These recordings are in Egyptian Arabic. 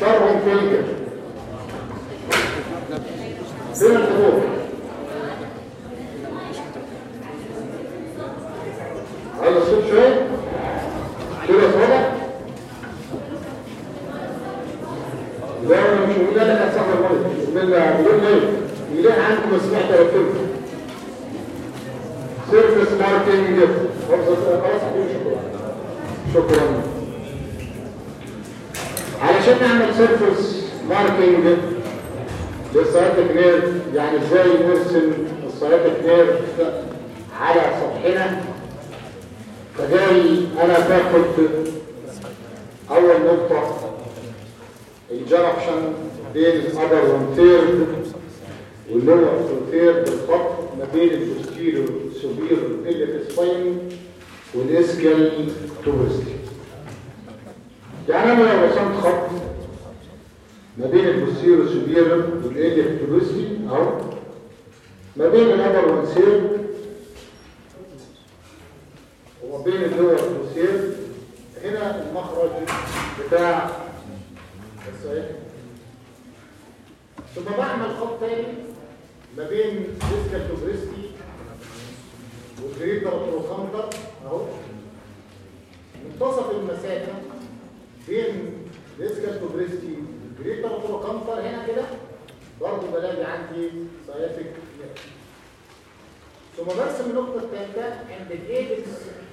شرهم فين كده فين الحضور على الصوت شويه كده صوره لا انا مش هقول لك هتصحى المرض بسم الله بدون ايه يلاقي عندكم سمعت رتبه سيرفيس ماركتنج خلاص شكرا شكرا علشان نعمل سيرفيس ماركتنج للسيارات نيرف يعني ازاي نرسم السيارات نيرف على سطحنا فجاي انا باخد اول نقطه الجنكشن بين الابر وانتيرد واللور وانتيرد الخط ما بين البوستيريور سوبير اللي سباين والاسكال توبستي يعني انا لو رسمت خط ما بين البوستيريور سوبير والاليك توبستي او ما بين الابر وانتيرد وما بين اللور والسير هنا المخرج بتاع الصحيح ثم بعمل خط تاني ما بين ديسكال توبريستي والجريتر تروكانتر اهو منتصف المسافه بين ديسكال توبريستي والجريتر تروكانتر هنا كده برضه بلاقي عندي سيافيك ثم برسم النقطه الثالثه عند الايبكس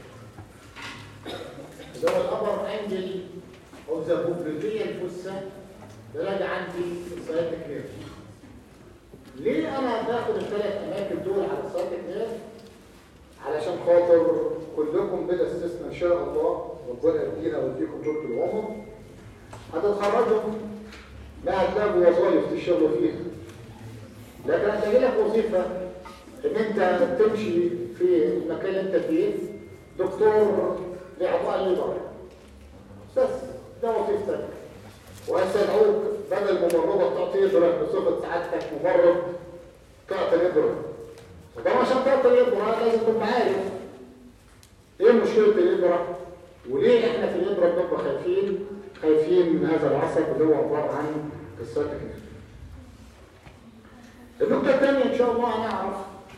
اللي هو الابر انجل او ذا بوبليتيه الفسه بلاقي عندي السياتيك نيرف ليه انا باخد الثلاث اماكن دول على السياتيك نيرف علشان خاطر كلكم بلا استثناء ان شاء الله ربنا يدينا ويديكم طول العمر هتتخرجوا لا هتلاقوا وظائف تشتغلوا فيها لكن هتجي لك وظيفه ان انت تمشي في المكان اللي انت فيه دكتور لاعطاء الليبر بس ده وظيفتك وهيستدعوك بدل الممرضه تعطي ابره بصفه سعادتك ممرض تعطي الابره طبعا عشان تعطي الابره لازم تكون عارف ايه مشكله الابره وليه احنا في الابره بنبقى خايفين خايفين من هذا العصب اللي هو عباره عن السايتك النقطه الثانيه ان شاء الله هنعرف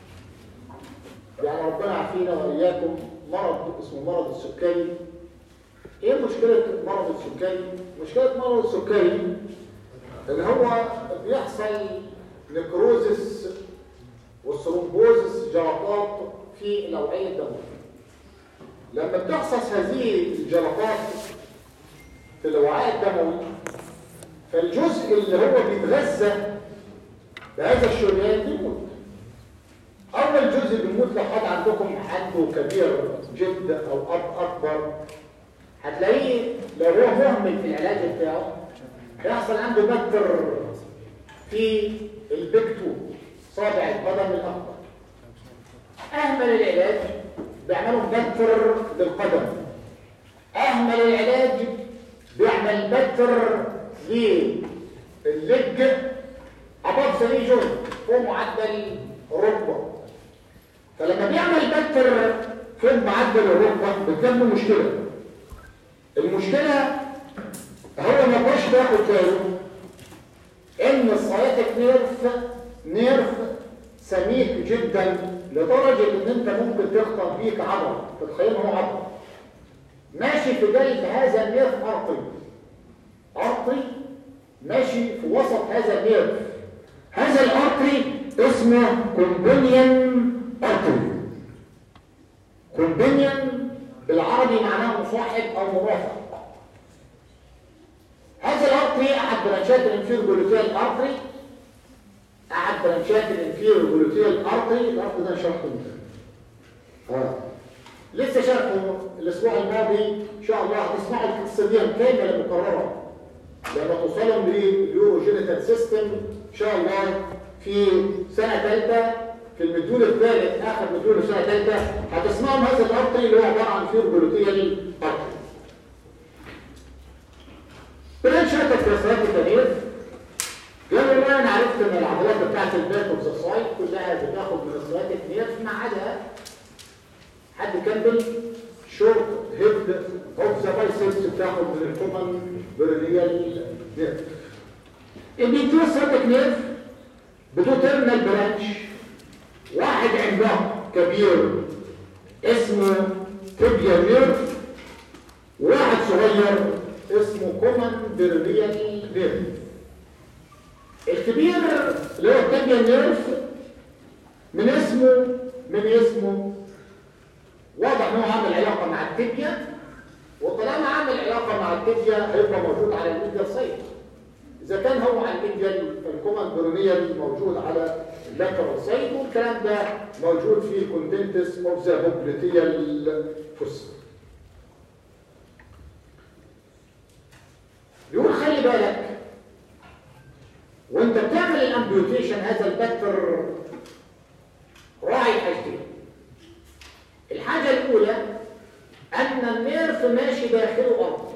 يعني ربنا يعافينا واياكم مرض اسمه مرض السكري ايه مشكلة مرض السكري؟ مشكلة مرض السكري اللي هو بيحصل نكروزس والثرومبوزس جلطات في الأوعية الدموية لما بتحصل هذه الجلطات في الوعاء الدموي فالجزء اللي هو بيتغذى بهذا الشريان بيموت أول جزء بيموت لو حد عندكم عنده كبير جد أو أب أكبر هتلاقيه لو هو مهمل في العلاج بتاعه هيحصل عنده بكتر في البكتو صابع القدم الأكبر أهمل العلاج بيعملوا بكتر للقدم أهمل العلاج بيعمل بكتر لللج أباب سري جوين فوق معدل الركبة فلما بيعمل بكتر فوق معدل الركبة بتجنبه مشكلة المشكلة هو ما كنتش باخد باله ان السياتيك نيرف نيرف سميك جدا لدرجة ان انت ممكن تخطر بيك عضل تتخيل هو عضل ماشي في قلب هذا النيرف ارطي ارطي ماشي في وسط هذا النيرف هذا الارطي اسمه كومبينيون ارطي كومبينيون بالعربي معناه مصاحب او مرافق هذا الارتري احد برانشات الانفير جلوتيال ارتري احد برانشات الانفير جلوتيال ارتري الارتري ده شرحه اه لسه شرحه الاسبوع الماضي ان شاء الله هتسمعوا القصه دي كامله مكرره لما توصلوا لليوروجينيتال سيستم ان شاء الله في سنه ثالثه في المديول الثالث اخر مديول سنه ثالثه هتسمعوا هذا الارتري اللي هو عباره عن فير جلوتيال ارتري برانشات الكسرات الكبير قالوا لا انا عرفت ان العضلات بتاعت الباك والسايد كلها بتاخد من السوات النيرف ما عدا حد كمل شورت هيد اوف ذا بايسبس بتاخد من الكومن برينيال نيرف الميديو سيرتك نيرف بدو تيرمينال برانش واحد عملاق كبير اسمه تبيا نيرف وواحد صغير اسمه كومن بيرليال نيرف الكبير اللي هو التبيا نيرف من اسمه من اسمه واضح ان هو عامل علاقه مع التبيا وطالما عامل علاقه مع التبيا هيبقى موجود على الميديا سايت اذا كان هو على الميديا فالكومن برونيال موجود على اللاترال سايت والكلام ده موجود في الكونتنتس اوف ذا بوبليتيال فوس يقول خلي بالك وانت بتعمل الامبيوتيشن هذا البتر راعي حاجتين الحاجة الأولى أن النيرف ماشي داخله أرض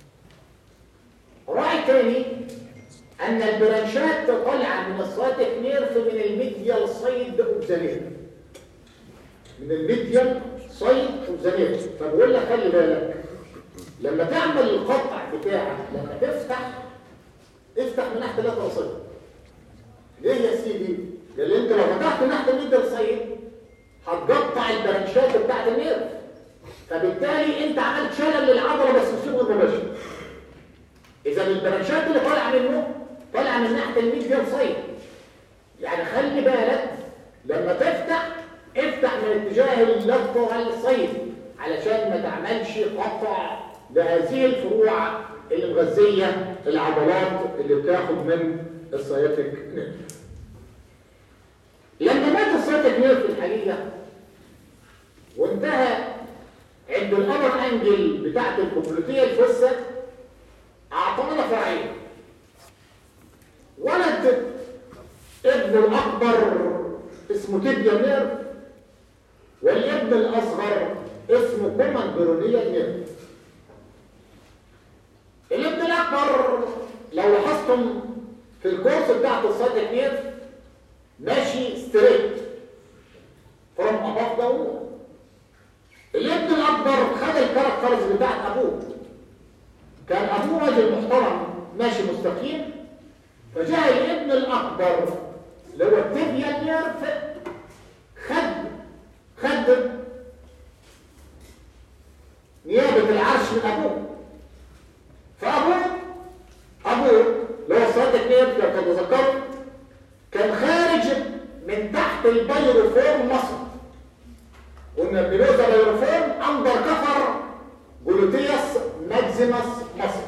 راعي تاني أن البرانشات طالعة من الساتيك نيرف من الميديال سايد اوف ذا نيرف من الميديال سايد اوف ذا نيرف فبقول لك خلي بالك لما تعمل القطع بتاعك لما تفتح افتح من ناحية ثلاثة سايد ليه يا سيدي؟ لأن أنت لو فتحت من ناحية الميديال سايد هتقطع البرانشات بتاعت النيرف فبالتالي انت عملت شلل للعضله بس بصيغه مباشر اذا البرانشات اللي طالعه منه طالعه من ناحيه الميديال سايد يعني خلي بالك لما تفتح افتح من اتجاه اللاترال سايد علشان ما تعملش قطع لهذه الفروع اللي مغذيه العضلات اللي بتاخد من السياتيك نيرف لما مات السياتيك نيرف في الحقيقه وانتهى عند الأمر أنجل بتاعت الكوبلوتية الفسة أعطانا فرعين ولد ابن الأكبر اسمه تيبيا نيرف والابن الأصغر اسمه كومان برونية نيرف الابن الأكبر لو لاحظتم في الكورس بتاعت الصدق نيرف ماشي ستريت from above down الابن الاكبر خد الكاركترز بتاعت ابوه كان ابوه راجل محترم ماشي مستقيم فجاء الابن الاكبر اللي هو التبيا نيرف خد خد نيابه العرش من ابوه فابوه ابوه اللي هو صادق نيرف لو تتذكروا كان خارج من تحت البيروفورم مصر قلنا بلوزا بيروفورم اندر كفر جلوتيوس ماكسيمس مصر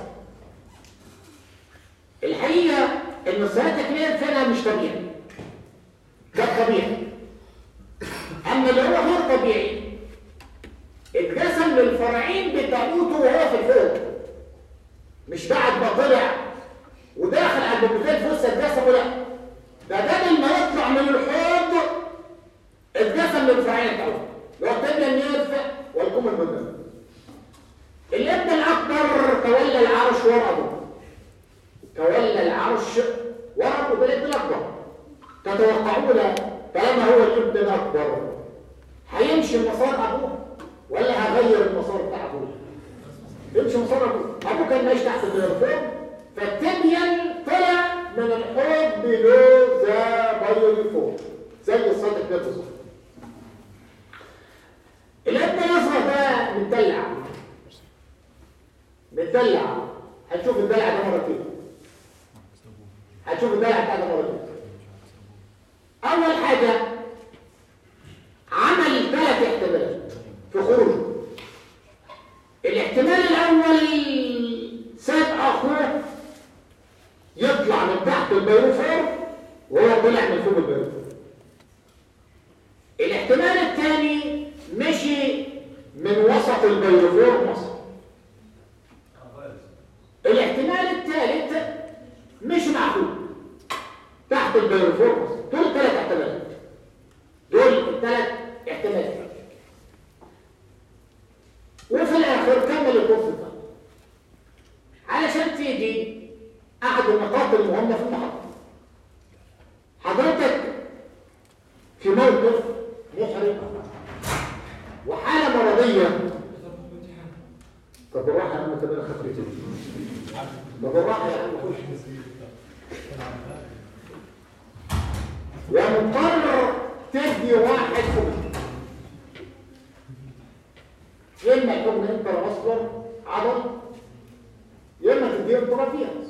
الحقيقه ان السياتيك نيرف هنا مش طبيعي ده طبيعي اما اللي هو غير طبيعي اتقسم للفرعين بتاعوته وهو في الفوق مش بعد ما طلع وداخل على البوبوتين فوسه اتقسموا لا ده بدل ما يطلع من الحوض اتقسم للفرعين بتاعوته اللي هو التبنى النيرف والكم المدن الابن الاكبر تولى العرش ورا ابوه تولى العرش ورا ابوه ده الابن الاكبر تتوقعون طالما هو الابن الاكبر هيمشي مسار ابوه ولا هغير المسار بتاع ابوه يمشي مسار ابوه ابوه كان ماشي تحت اليونيفورم فالتبين طلع من الحوض بلو ذا بايونيفورم زي الصادق ده بالظبط الابن الاصغر ده متدلع متدلع هتشوف الدلع ده مرتين هتشوف الدلع بتاع ده مرتين اول حاجه عمل ثلاث احتمالات في خروجه الاحتمال الاول ساب اخوه يطلع من تحت البيروفور وهو طلع من فوق البيروفور الاحتمال الثاني مشي من وسط البيروفور مصر الاحتمال الثالث مش معقول تحت البيروفور مصر دول الثلاث احتمالات دول الثلاث احتمالات وفي الاخر كمل الكورس بتاعه علشان تيجي احد النقاط المهمه في المحاضره حضرتك في موقف محرج وحالة مرضية طب بالراحة يا عم تبقى خفيتين بالراحة بالراحه يا عم خش ومضطر تدي واحد حكم يا اما يكون انت مصدر عضل يا اما تديه انترافينس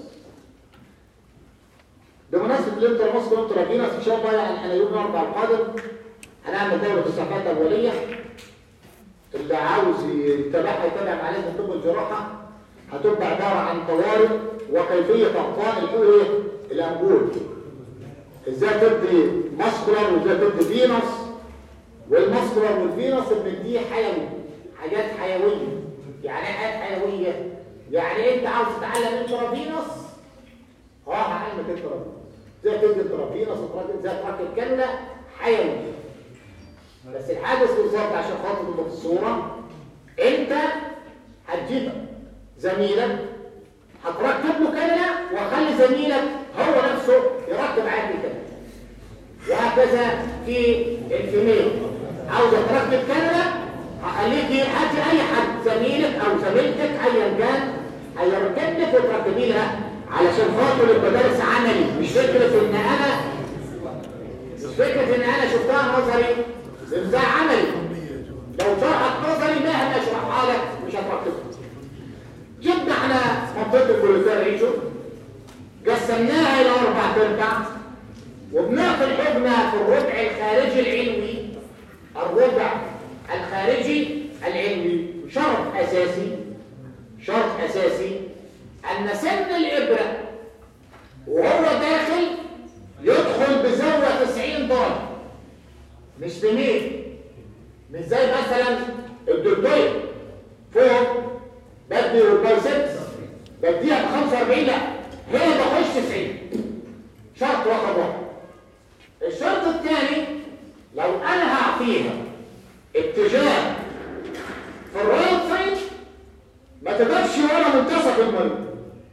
بمناسبه الانتراماسكولار انترافينس ان شاء الله يعني احنا يوم الاربعاء القادم هنعمل دوره اسعافات اوليه اللي عاوز يتابعها يتابع معالجه طب الجراحه هتبقى عباره عن طوارئ وكيفيه اعطاء الايه الانبول ازاي تدي ماسكولار وازاي تدي فينوس والماسكولار والفينوس بنديه حيوي حاجات حيويه يعني ايه حاجات حيويه يعني انت عاوز تتعلم انترافينوس اه هعلمك انترافينوس ازاي تدي انترافينوس ازاي تركب كانولا حيوي بس الحادث بالظبط عشان خاطر تبقى في الصوره انت هتجيب زميلك هتركب له كانولا وخلي زميلك هو نفسه يركب عادي كده وهكذا في الفيميل عاوز تركب كانولا هخليك هاتي اي حد زميلك او زميلتك ايا كان هيركب لك وتركبي لها علشان خاطر يبقى دارس عملي مش فكره ان انا مش فكره ان انا شفتها نظري ازاي عملي لو شرحت نظري مهما اشرحها لك مش هتركبها جبنا احنا منطقه البوليتار ريجون قسمناها الى اربع تربع وبناخد حجمها في الربع الخارجي العلوي الربع الخارجي العلوي شرط اساسي شرط اساسي ان سن الابره وهو داخل يدخل بزاويه 90 درجه مش بميل مش زي مثلا الدكتور فوق بدي البايسبس بديها ب 45 لا هي بخش 90 شرط رقم واحد الشرط الثاني لو انا هعطيها اتجاه في الرايت سايد ما تبقاش وانا منتصف المريض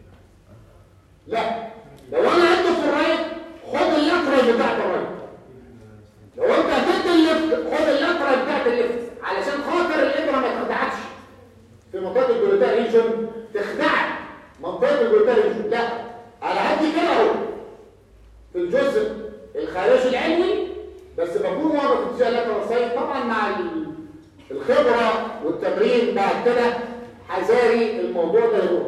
لا لو انا عنده في الرايت خد اللاترال بتاعت الرايت لو انت هتدي الليفت خد اللاترال بتاعت الليفت علشان خاطر الابره ما تخدعكش في منطقه الجلوتال ريجن تخدعك منطقه الجلوتال ريجن لا انا هدي كده اهو في الجزء الخارجي العلوي بس بكون واقف في اتجاه اللاترال سايد طبعا مع الخبره والتمرين بعد كده حذاري الموضوع ده يروح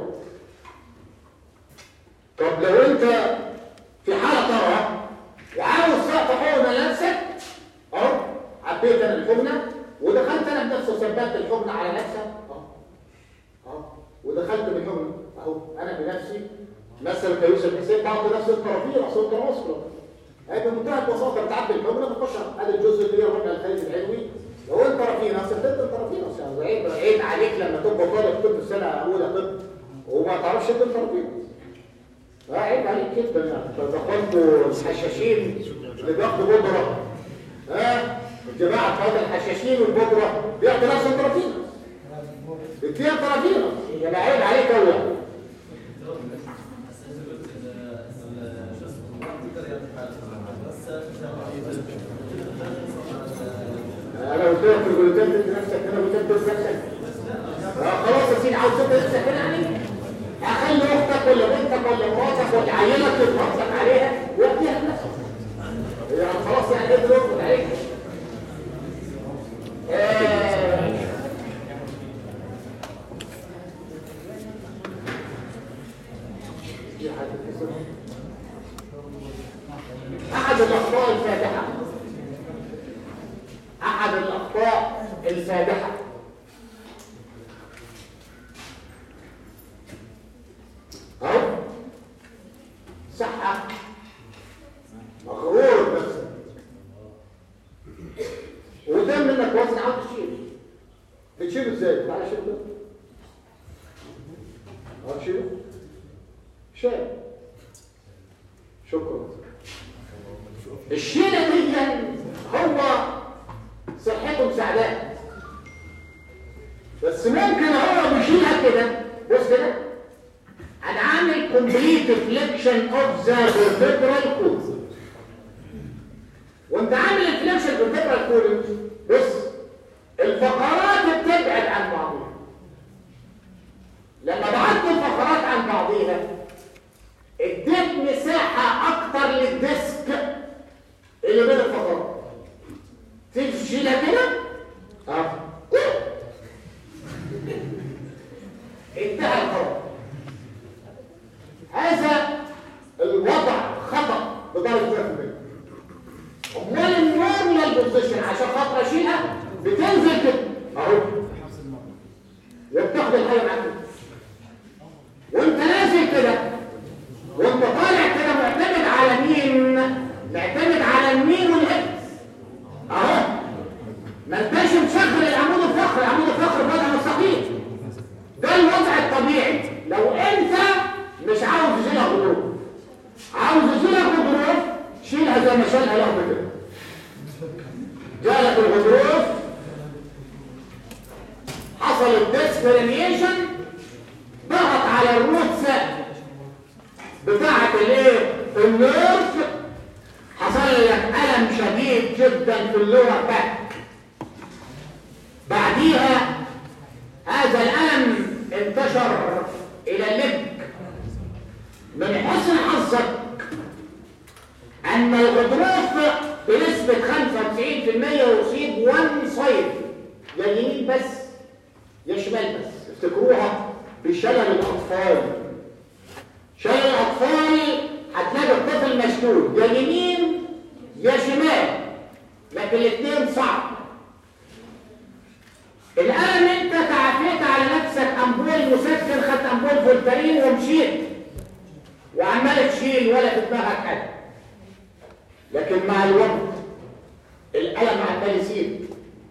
طب لو انت في حاله طارئه وعاوز سقط حقنه لنفسك اهو عبيت انا الحقنه ودخلت انا بنفسي وثبتت الحقنه على نفسها اهو اهو ودخلت بالحقنه اهو انا بنفسي مثلا كيوسف حسين بعض نفس الطرفيه اصل التواصل هذه بمنتهى البساطه بتعبي الحقنه بتخش هذا الجزء اللي هي الربع الخارجي العلوي لو انت رفينس انت رفينس يعني عيب عيب عليك لما تبقى طالب طب في سنه اولى طب وما تعرفش انت رفينس اه عيب عليك جدا يعني تدخلتوا الحشاشين اللي بياخدوا بودره ها الجماعه بتاعت الحشاشين والبودره بياخدوا نفس الترافينس بتديها ترافينس يبقى عيب عليك قوي يعني انا قلت لك في الجلوتات انت نفسك انا قلت لك نفسك خلاص يا سيدي عاوز تبقى نفسك هنا يعني اخلي اختك ولا بنتك ولا مراتك ولا عيلك تتوثق عليها واديها لنفسك يعني خلاص يعني ايه بنظبط عليك احد الاخطاء الفادحه احد الاخطاء الفادحه اهو صحة مغرور بنفسك وده منك وزن عاوز تشيل بتشيله ازاي؟ تعالى شيل ده اهو شيله شايل شكرا الشيلة دي هو صحته مساعداه بس ممكن هو بيشيلها كده بص كده انا عامل كومبليت فليكشن اوف ذا فيرتبرال كود وانت عامل الفليكشن فيرتبرال كود بص الفقرات بتبعد عن بعضها لما بعدت الفقرات عن بعضها اديت مساحة اكتر للديسك اللي بين الفقرات تيجي تشيلها كده اه انتهى الخطأ هذا الوضع خطأ بدرجة 100% امال النورمال بوزيشن عشان خاطر اشيلها بتنزل كده اهو وبتاخد الحاجه معاك وانت نازل كده وانت طالع كده معتمد على مين معتمد على المين والهبس اهو ما انتش مشغل العمود الفقري العمود الفقري بدأ مستقيم ده الوضع الطبيعي لو انت مش عاوز تشيلها غضروف عاوز تشيلها غضروف شيلها زي ما شالها لحظه كده جالك الغضروف حصل الديسكرينيشن ضغط على الروت بتاعت الايه النيرف حصل لك الم شديد جدا في اللور باك بعديها هذا الالم انتشر الى اللب من حسن حظك ان الغضروف بنسبة 95% يصيب وان سايد يا يمين بس يا شمال بس افتكروها بشلل الاطفال شلل الاطفال هتلاقي الطفل مشلول يا يمين يا شمال لكن الاثنين صعب الان انت تعافيت على نفسك امبول مسكن خدت امبول فولترين ومشيت وعمال تشيل ولا في دماغك حاجه لكن مع الوقت الالم عمال يزيد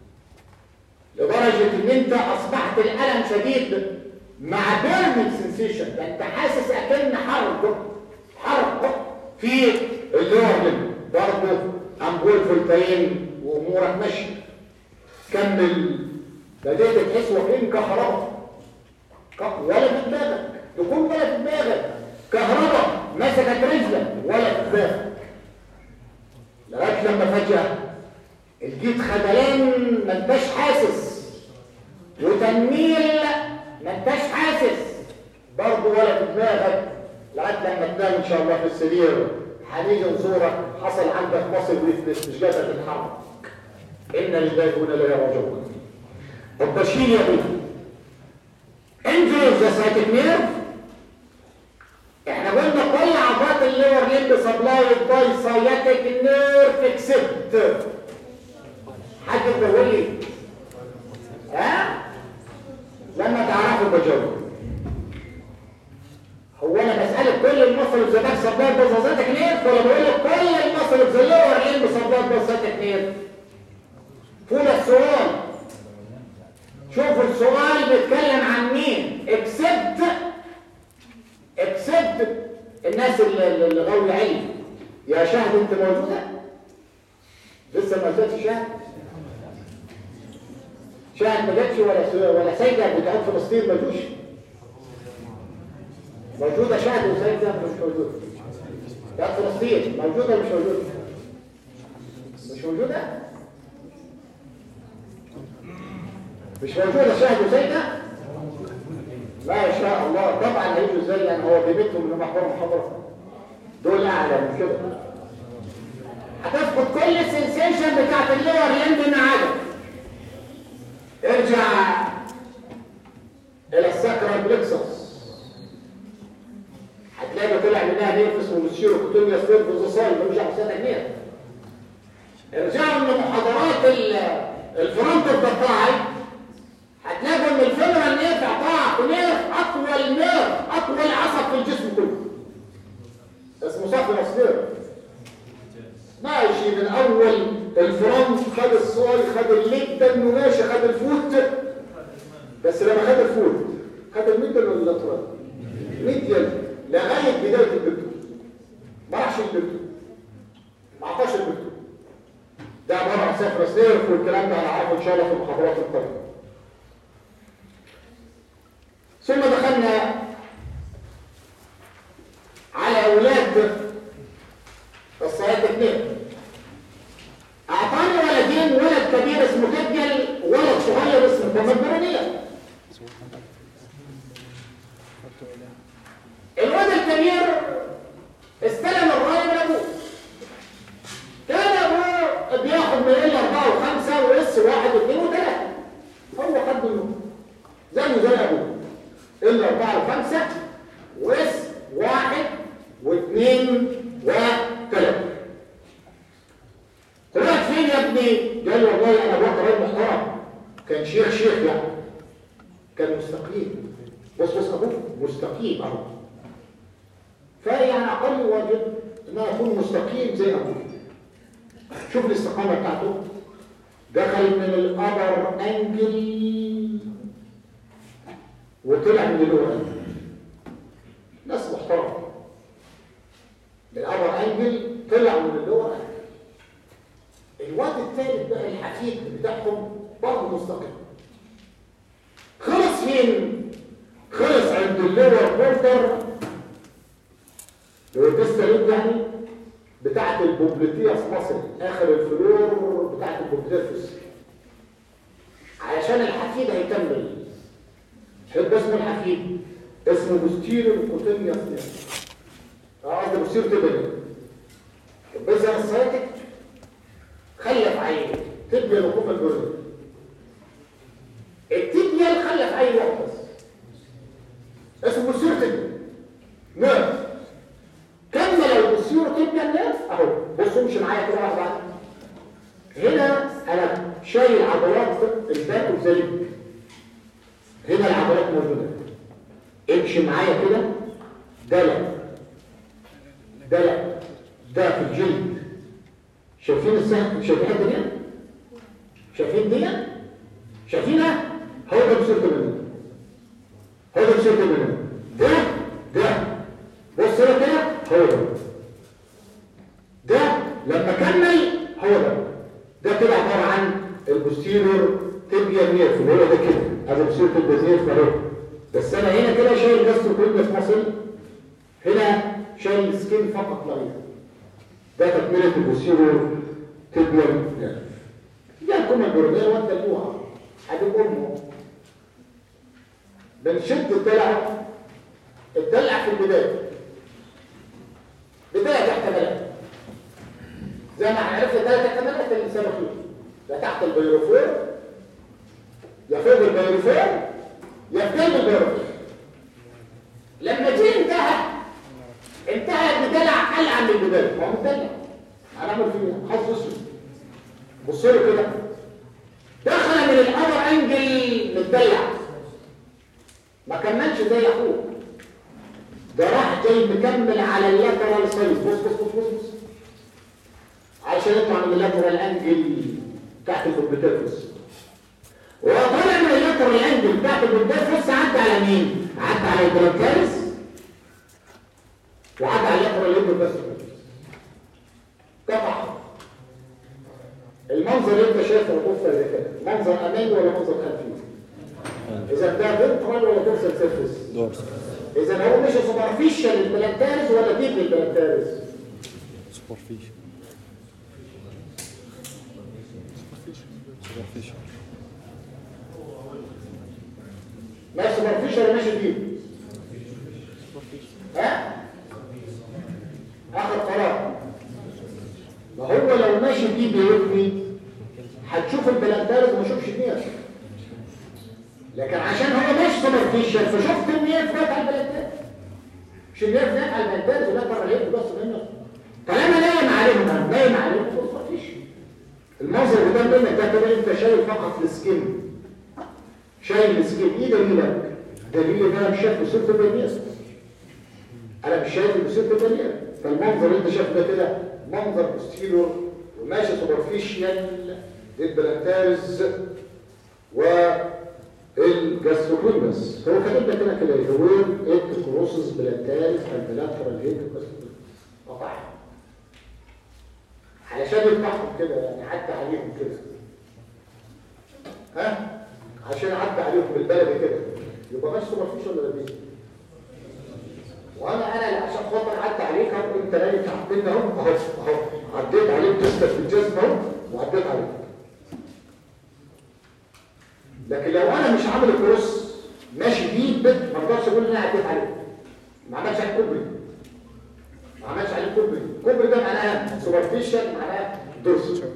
لدرجه ان انت اصبحت الالم شديد مع بيرنينج سنسيشن ده انت حاسس اكن حرب حرب في اللور برضه امبول فولترين وامورك ماشيه كمل بدأت تحس وفين كهرباء ولا في دماغك تكون ولا في دماغك كهرباء مسكت رجلك ولا في دماغك لغايه لما فجأة الجيت خدلان ما انتش حاسس وتنميل ما انتش حاسس برضه ولا في دماغك لغايه لما تنام ان شاء الله في السرير هنيجي نزورك حصل عندك مصل ويفلس مش قادر تتحرك ان لله وانا لا راجعون طب بشيل يا ابني انجري ذا سايتك نيرف احنا قلنا كل عضلات اللور ليمب سبلاي باي سايتك نيرف اكسبت حد يقول لي ها لما تعرفوا بجاوب هو انا بسالك كل المصل في باك سبلاي باي سايتك نيرف ولا بقول لك كل المصل في اللور ليمب سبلاي باي سايتك نيرف فول السؤال شوفوا السؤال بيتكلم عن مين اكسبت اكسبت الناس اللي غاوية علم يا شهد انت موجودة لسه ما جاتش شهد شهد ما جاتش ولا ولا سيدة بتاعت فلسطين ما جوش موجودة شهد وسيدة مش موجودة بتاعت فلسطين موجودة مش موجودة مش موجودة مش موجودة شاهد وسيدة ما شاء الله طبعا هيجوا ازاي لان هو بيبتهم من محضر محاضرة دول اعلى من كده هتفقد كل السنسيشن بتاعت اللور لمب ما عدا ارجع الى الساكرال بلكسس هتلاقي طلع منها نيرفس ومسيرو كوتونيا ستيرفوز صايم ارجع بسنة كبيرة ارجعوا من محاضرات الفرونت الضفاعي هتلاقوا ان الفيمورال نيرف عطاء نيرف اطول نيرف اطول عصب في الجسم كله اسمه صافي نيرف ماشي من اول الفرونت خد الصاي خد الليد ده انه ماشي خد الفوت بس لما خد الفوت خد الميدل ولا اللاترال ميديال لغايه بدايه البكتور ما راحش البكتور ما عطاش البكتور ده عباره عن سافرس نيرف والكلام ده هنعرفه ان شاء الله في المحاضرات القادمه ثم دخلنا على أولاد الصلاة اثنين أعطاني ولدين ولد كبير اسمه تبجل ولد صغير اسمه تمبرونية الولد الكبير استلم الرايه من ابوه كان ابوه بياخد من ال 4 و5 واس 1 و2 و3 هو خد منه زيه زي ابوه ال 4 و5 واس 1 و2 و3 طلعت فين يا ابني؟ قال له والله انا ابوك راجل محترم كان شيخ شيخ يعني كان مستقيم بص بص ابوك مستقيم اهو فيعني اقل واجب ان انا اكون مستقيم زي ابوك شوف الاستقامه بتاعته دخل من الابر انجل وطلع من اللور انجل ناس محترمه الابر انجل طلع من اللور انجل الواد الثالث بقى الحفيد بتاعهم برضه مستقيم خلص فين خلص عند اللور بورتر اللي هو الديستاليد يعني بتاعت البوبليتيا في مصر اخر الفلور بتاعت البوبليتيا في مصر علشان الحفيد هيكمل حب اسمه الحفيد اسمه بوستيرو كوتينيا اه قصدي بوستيرو تبني بس انا السايتك خلف عين تبني لقوم الجرد التبنيا خلف عين واحد بس اسمه بوستيرو تبني نعم كمل البوستيرو تبني الناس اهو بصوا امشي معايا كده واحده واحده هنا انا شايل عضلات الباك والزليب هنا العضلات موجوده امشي معايا كده دلع دلع ده في الجلد شايفين السهم شايفين الحته دي شايفين دي شايفينها هو ده بصيرت منه هو ده بصيرت منه ده ده بص هنا كده هو ده ده لما كمل هو ده ده كده عباره عن البوستيريور تبيا نيرف اللي هو ده كده هذا بصيرت البوستيريور اهو بس انا هنا كده شايل بس كل في مصر هنا شايل السكين فقط لا غير ده تكمله البوستيريور تبيا نيرف جالكم البرونيه وانتلوها هتبقى امه بنشد الدلع الدلع في البدايه بدايه احتمالات زي ما عرفنا ثلاث احتمالات الانسان فيه يا تحت البيروفور يا فوق البيروفور يا في جنب البيروفور لما جه انتهى انتهى بدلع قلع من البدايه هو مدلع هنعمل فيه حظ اسود بص له كده دخل من الابر انجل متدلع ما كملش زي اخوه ده راح جاي مكمل على اللاترال سايز بص بص بص بص بص عشان يطلع من اللاترال انجل تحت البوبيتيفوس وهو طالع من اللاترال انجل تحت البوبيتيفوس عدى على مين؟ عدى على البرانكارس وعدى على اللاترال انجل قطع المنظر اللي انت شايفه وقفه زي كده منظر امامي ولا منظر خلفي؟ اذا ده فنترال ولا دورسال سيرفيس؟ دورسال اذا هو مش سوبرفيشال للبلانتاريز ولا ديب للبلانتاريز؟ سوبرفيشال سوبرفيشال ماشي سوبرفيشال ولا ماشي ديب؟ ها؟ اخر قرار ما هو لو ماشي ديب يبني هتشوف البلانتاريز وما تشوفش النير لكن عشان هو ماشي سوبرفيشال فشفت النير فات على البلانتاريز مش النير فات على البلانتاريز ولا بره اليد بس منه طالما نايم عليهم نايم عليهم سوبرفيشال المنظر اللي قدام منك ده كده انت شايل فقط السكين شايل السكين ايه دليلك؟ دليل ان انا مش شايف بصيرة البنية انا مش شايف بصيرة البنية فالمنظر اللي انت شايفه ده كده منظر بوستيرور وماشي سوبرفيشال للبلانتارز والجاستروكولمس هو كاتب لك هنا كده يقول ات كروسس بلانتارز البلاترال هيد قطعها علشان يفتحهم كده يعني عدى عليهم كده ها عشان عدى عليهم بالبلدي كده يبقى ماشي سوبرفيشال ولا بيه وانا انا اللي عشان خاطر عدى عليك اهو انت نايم تحتنا اهو اهو اهو عديت عليك تسلك في الجسم اهو وعديت عليك لكن لو انا مش عامل الكروس ماشي بيه بيت ما اقدرش اقول ان انا عديت عليك ما عملش عليك كوبري ما عملش عليك سوبرفيشال معناه دورسال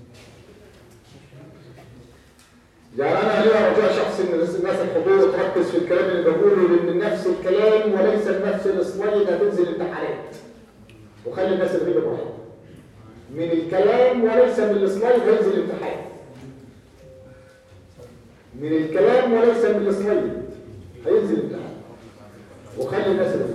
يعني انا ليه رجاء شخصي ان الناس الحضور تركز في الكلام اللي بقوله لان نفس الكلام وليس نفس السلايد هتنزل امتحانات وخلي الناس اللي بيجي براحتها من الكلام وليس من السلايد هينزل الامتحان من الكلام وليس من السلايد هينزل الامتحان وخلي الناس اللي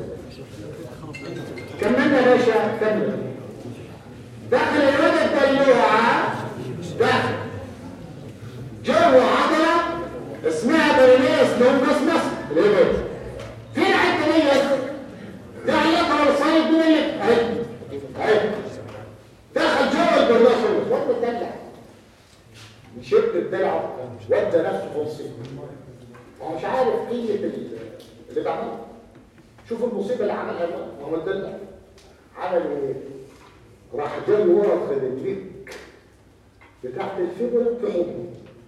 كملنا يا باشا كمل دخل الولد الدلوعه دخل جوه عضله اسمها برينيس لونجس مصر اللي هي دي. فين الحته ديت ده علاقه بالصيد دي اللي اهي اهي دخل جوه البرناس وانت تدلع شد الدلع ودى نفسه في الصيد هو مش عارف قيمه ال- اللي بعمله شوف المصيبه اللي عملها ده هو الدلع عمل ايه راح جاي ورا خد البيك بتاعت الفبرة في حضنه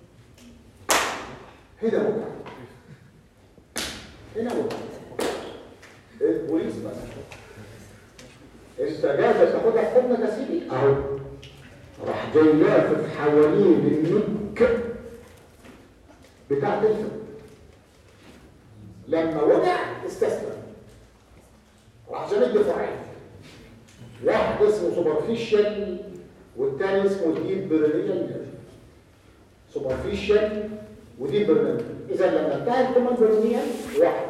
هنا وقع هنا وقع البوليس مثلا انت جاهز تاخدها في حضنك يا سيدي اهو راح جاي لافف حوالين النك بتاعت الفبرة لما وقع استسلم راح جاي مدي فرعين واحد اسمه سوبرفيشال والتاني اسمه ديب بريليال سوبرفيشال وديب بريليال اذا لما انتهى الكومن بريليال واحد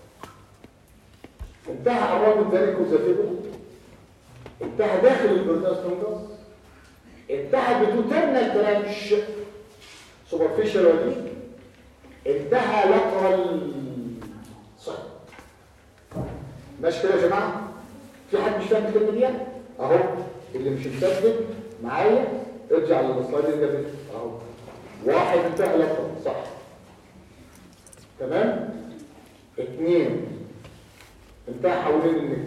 انتهى الرابط ذلك وزفيده انتهى داخل البرناس تونجس انتهى بتوترنال برانش سوبرفيشال وديب انتهى لاترال صح ماشي كده يا جماعه في حد مش فاهم الكلمه دي اهو اللي مش مصدق معايا ارجع للسلايد اللي جابت اهو واحد انتهى لفظ صح تمام اثنين انتهى حوالين النك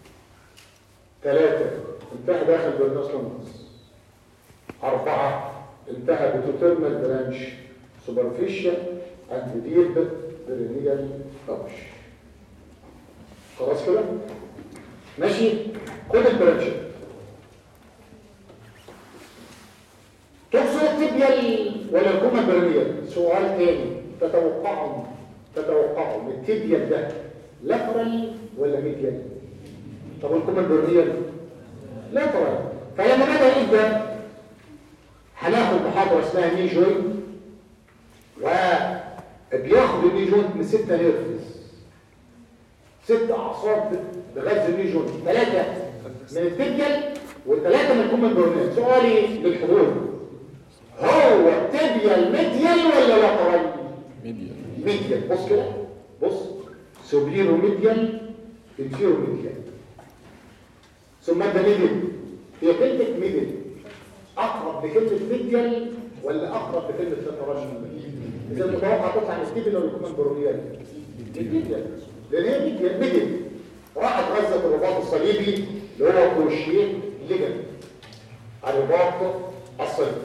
ثلاثة انتهى داخل بالنص للنص أربعة انتهى بتوترمال برانش سوبرفيشال اند ديب برينيال طبش خلاص كده ماشي خد البرانشات تقصد التبيال ولا الكومة البرانية سؤال تاني تتوقعهم تتوقعهم التبيال ده لاترال ولا ميديال طب الكومة البرانية لاترال فلما بدأ يبدأ هناخد محاضرة اسمها ني جوينت وبياخد الني جوينت من ستة نيرفز ست اعصاب بغاز النيجون ثلاثه من التبيال وثلاثه من الكومن برونيل سؤالي للحضور هو التبيال ميديال ولا لاترال ميديا ميديال بص كده بص سوبليرو ميديال انفيرو ميديال ثم ده ميديال هي كلمه ميديال اقرب لكلمه ميديال ولا اقرب لكلمه لاترال اذا المتوقع تطلع من التبيال ولا الكومن برونيل الميديال لان هي ميديال ميديال راحت غزه الرباط الصليبي اللي هو كروشيه ليجن الرباط الصليبي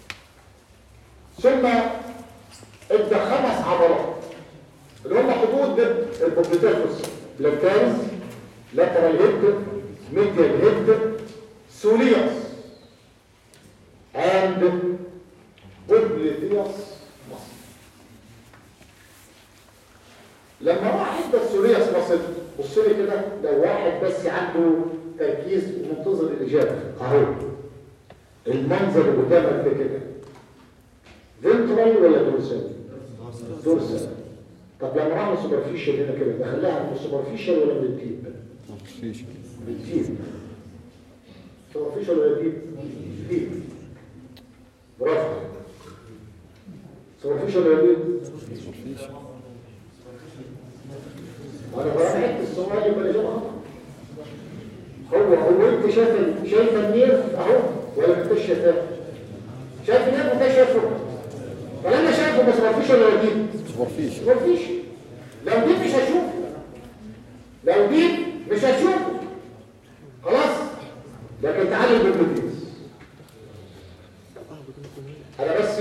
ثم ادى خمس عضلات اللي هم حدود البوبليتيفوس بلانتاريس لاترال هيد ميديال هيد سوليوس اند بوبليتيوس مصر لما راح ادى السوريوس مصر بص لي كده لو واحد بس عنده تركيز ومنتظر الاجابه اهو المنظر اللي قدامك ده كده فنترال ولا دورسال دورسال طب لما راح سوبرفيشال هنا كده دخلها من السوبرفيشال ولا من الديب فيش من الديب سوبرفيشال ولا ديب ديب برافو سوبرفيشال ولا ديب فيش وانا براجع السؤال يبقى الاجابه خطا هو هو انت شايف ال- شايف النيرف اهو ولا ما انتش شايفاه شايف النيرف وانت شايفه فلما شايفه بس ما فيش ولا دي سوبر فيش ما فيش لو دي مش هشوف لو دي مش هشوف خلاص لكن تعالى بالمدرس انا بس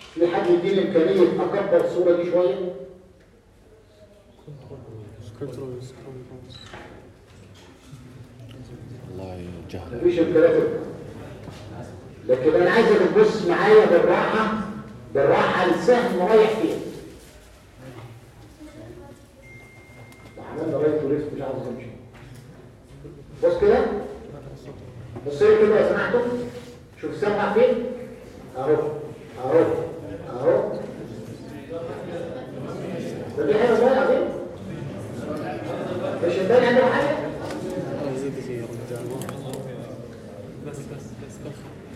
في حد يديني امكانيه اكبر الصوره دي شويه والله جهل مفيش امكانيات لكن انا عايزك تبص معايا بالراحه بالراحه السهم رايح فين عملنا رايت وليفت مش عاوز امشي بص كده بص لي كده لو سمحتوا شوف السهم رايح فين اهو اهو اهو ده في حاجه صغيره عظيم مش مبان عندنا حاجه زيد زي بس بس بس بس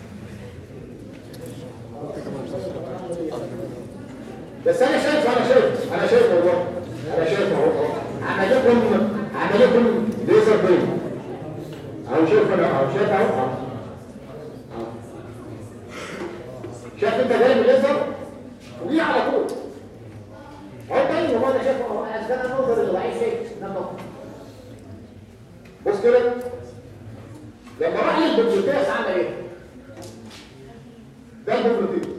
بس انا شايف انا شايف انا شايف والله انا شايف اهو عملكم عملكم ليزر بين اهو شايف انا اهو شايف اهو اهو. اهو. شايف انت جاي من الليزر ودي على طول اهو باين والله انا شايف اهو انا كان النظر اللي ضعيف شايف نعم. بص كده لما راح للببلوتياس عمل ايه؟ ده الببلوتياس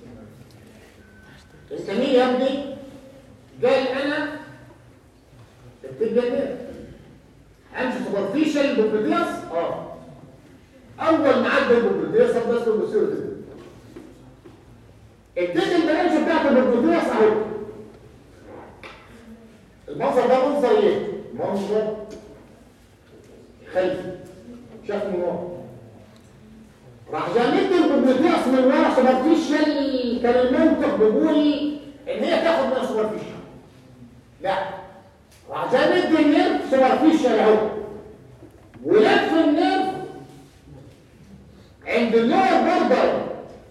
انت مين يا ابني قال انا التجنبات امشي سوبرفيشال بوبليتياس اه اول ما عدى البوبليتياس ده اسمه بصير كده التجن البرانش بتاعت البوبليتياس اهو المنظر ده منظر ايه منظر خلفي شاف من ورا راح جامد البوبليتياس من ورا سوبرفيشال كان المنطق بيقول ان هي تاخد من سوبرفيشال لا راح جامد النيرف سوبرفيشال اهو ولف النيرف عند اللور بوردر